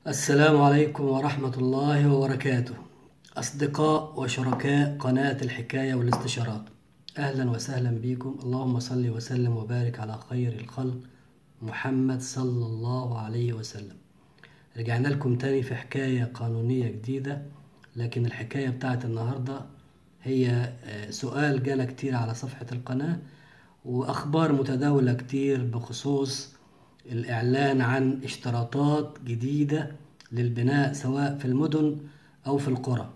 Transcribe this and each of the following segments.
السلام عليكم ورحمة الله وبركاته أصدقاء وشركاء قناة الحكاية والاستشارات أهلا وسهلا بكم اللهم صل وسلم وبارك على خير الخلق محمد صلى الله عليه وسلم رجعنا لكم تاني في حكاية قانونية جديدة لكن الحكاية بتاعت النهاردة هي آه، سؤال جانا كتير على صفحة القناة وأخبار متداولة كتير بخصوص الإعلان عن اشتراطات جديدة للبناء سواء في المدن أو في القرى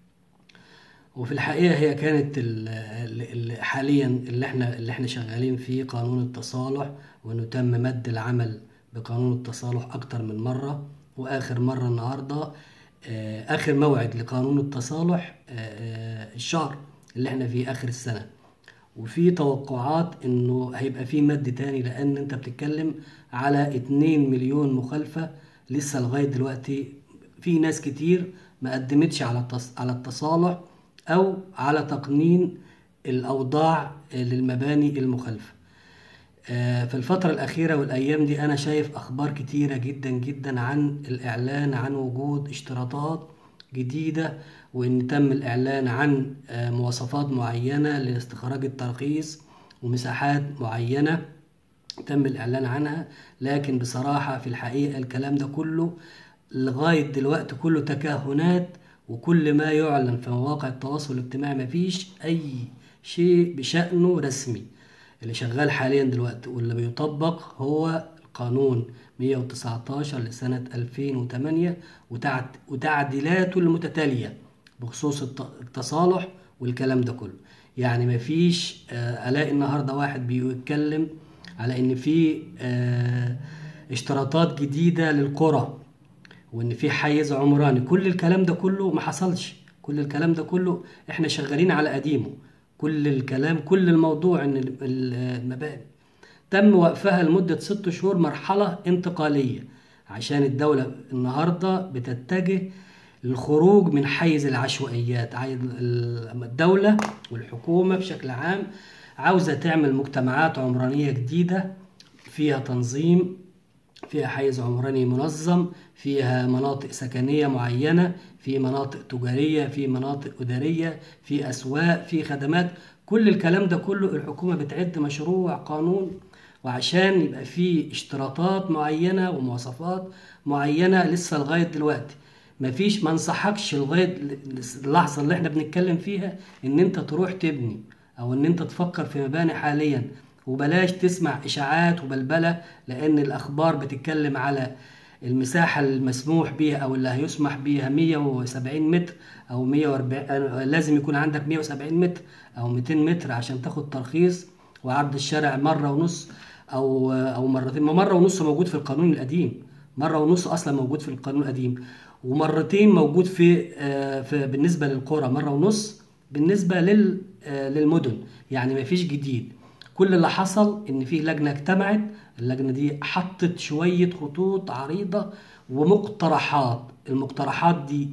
وفي الحقيقة هي كانت ال- ال- ال- حاليا اللي احنا اللي احنا شغالين فيه قانون التصالح وانه تم مد العمل بقانون التصالح اكتر من مرة واخر مرة النهاردة آه، اخر موعد لقانون التصالح آه، آه، الشهر اللي احنا فيه اخر السنة وفي توقعات انه هيبقى في مد تاني لان انت بتتكلم على 2 مليون مخالفة لسه لغاية دلوقتي في ناس كتير ما قدمتش على التص- على التصالح او على تقنين الاوضاع للمباني المخالفة آه، في الفترة الأخيرة والأيام دي أنا شايف أخبار كتيرة جدا جدا عن الإعلان عن وجود اشتراطات جديدة وإن تم الإعلان عن آه، مواصفات معينة لاستخراج الترخيص ومساحات معينة تم الإعلان عنها لكن بصراحة في الحقيقة الكلام ده كله لغاية دلوقتي كله تكهنات وكل ما يعلن في مواقع التواصل الاجتماعي مفيش أي شيء بشأنه رسمي اللي شغال حاليا دلوقتي واللي بيطبق هو القانون 119 لسنة 2008 وتعد- وتعديلاته المتتالية بخصوص الت- التصالح والكلام ده كله يعني مفيش آه، الاقي النهارده واحد بيتكلم على ان في آه، اشتراطات جديده للقرى وان في حيز عمراني كل الكلام ده كله ما حصلش كل الكلام ده كله احنا شغالين على قديمه كل الكلام كل الموضوع ان ال- ال- المباني تم وقفها لمدة ست شهور مرحلة انتقالية عشان الدولة النهاردة بتتجه للخروج من حيز العشوائيات عايز ال- الدولة والحكومة بشكل عام عاوزة تعمل مجتمعات عمرانية جديدة فيها تنظيم فيها حيز عمراني منظم فيها مناطق سكنية معينة في مناطق تجارية في مناطق إدارية في أسواق في خدمات كل الكلام ده كله الحكومة بتعد مشروع قانون وعشان يبقى فيه اشتراطات معينة ومواصفات معينة لسه لغاية دلوقتي مفيش ما انصحكش لغاية اللحظة اللي احنا بنتكلم فيها ان انت تروح تبني او ان انت تفكر في مباني حاليا وبلاش تسمع اشاعات وبلبله لان الاخبار بتتكلم على المساحه المسموح بيها او اللي هيسمح بيها 170 متر او 140 لازم يكون عندك 170 متر او 200 متر عشان تاخد ترخيص وعرض الشارع مره ونص او او مرتين ما مره ونص موجود في القانون القديم مره ونص اصلا موجود في القانون القديم ومرتين موجود في آه، في بالنسبه للقرى مره ونص بالنسبه لل آه، للمدن يعني مفيش جديد كل اللي حصل ان في لجنه اجتمعت اللجنه دي حطت شويه خطوط عريضه ومقترحات المقترحات دي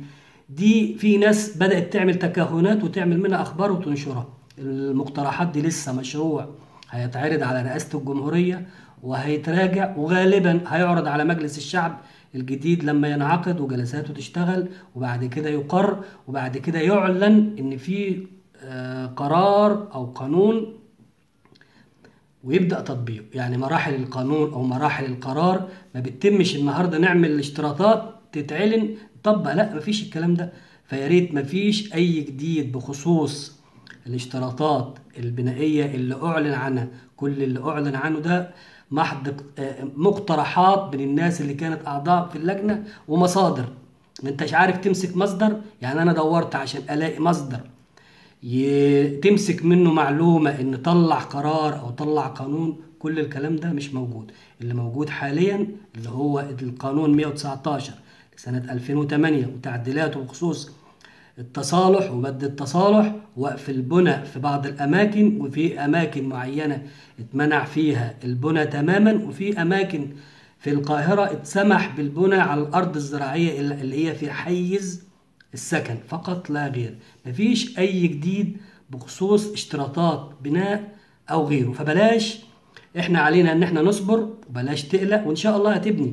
دي في ناس بدات تعمل تكهنات وتعمل منها اخبار وتنشرها المقترحات دي لسه مشروع هيتعرض على رئاسه الجمهوريه وهيتراجع وغالبا هيعرض على مجلس الشعب الجديد لما ينعقد وجلساته تشتغل وبعد كده يقر وبعد كده يعلن ان في آه، قرار او قانون ويبدا تطبيقه يعني مراحل القانون او مراحل القرار ما بتتمش النهارده نعمل الاشتراطات تتعلن طبق لا مفيش الكلام ده فيا ريت مفيش اي جديد بخصوص الاشتراطات البنائيه اللي اعلن عنها كل اللي اعلن عنه ده محض آه، مقترحات من الناس اللي كانت اعضاء في اللجنه ومصادر ما انتش عارف تمسك مصدر يعني انا دورت عشان الاقي مصدر ي- تمسك منه معلومة ان طلع قرار او طلع قانون كل الكلام ده مش موجود اللي موجود حاليا اللي هو القانون 119 لسنة 2008 وتعديلاته بخصوص التصالح ومد التصالح وقف البنى في بعض الأماكن وفي أماكن معينة اتمنع فيها البنى تماما وفي أماكن في القاهرة اتسمح بالبنى على الأرض الزراعية اللي هي في حيز السكن فقط لا غير مفيش أي جديد بخصوص اشتراطات بناء أو غيره فبلاش احنا علينا ان احنا نصبر وبلاش تقلق وان شاء الله هتبني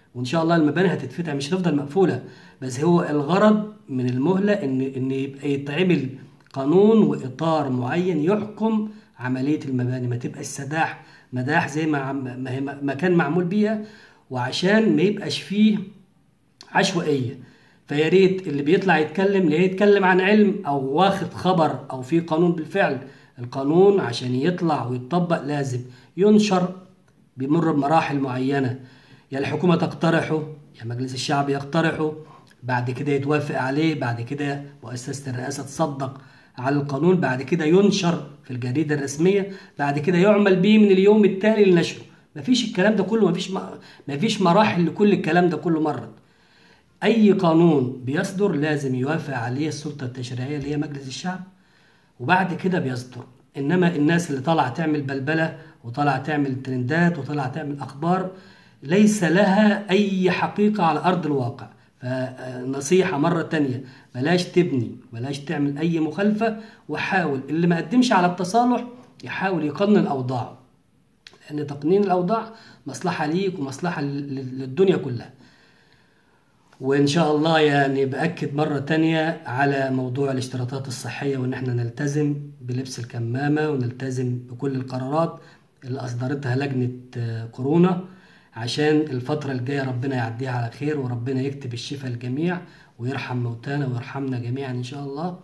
وان شاء الله المباني هتتفتح مش هتفضل مقفوله بس هو الغرض من المهله ان ان يبقى يتعمل قانون واطار معين يحكم عمليه المباني ما تبقاش سداح مداح زي ما عم- ما هي ما كان معمول بيها وعشان ما يبقاش فيه عشوائيه فيا ريت اللي بيطلع يتكلم لا يتكلم عن علم او واخد خبر او في قانون بالفعل القانون عشان يطلع ويتطبق لازم ينشر بيمر بمراحل معينه يا الحكومه تقترحه يا مجلس الشعب يقترحه بعد كده يتوافق عليه بعد كده مؤسسه الرئاسه تصدق على القانون بعد كده ينشر في الجريده الرسميه بعد كده يعمل به من اليوم التالي لنشره مفيش الكلام ده كله مفيش مفيش مراحل لكل الكلام ده كله مرت اي قانون بيصدر لازم يوافق عليه السلطه التشريعيه اللي هي مجلس الشعب وبعد كده بيصدر انما الناس اللي طالعه تعمل بلبله وطالعه تعمل ترندات وطالعه تعمل اخبار ليس لها اي حقيقه على ارض الواقع فنصيحه مره تانية بلاش تبني بلاش تعمل اي مخالفه وحاول اللي ما قدمش على التصالح يحاول يقنن اوضاعه لان تقنين الاوضاع مصلحه ليك ومصلحه لل- للدنيا كلها وإن شاء الله يعني بأكد مرة تانية على موضوع الاشتراطات الصحية وإن احنا نلتزم بلبس الكمامة ونلتزم بكل القرارات اللي أصدرتها لجنة آه، كورونا عشان الفترة الجاية ربنا يعديها على خير وربنا يكتب الشفاء للجميع ويرحم موتانا ويرحمنا جميعا إن شاء الله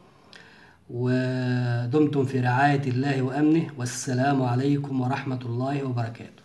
ودمتم في رعاية الله وأمنه والسلام عليكم ورحمة الله وبركاته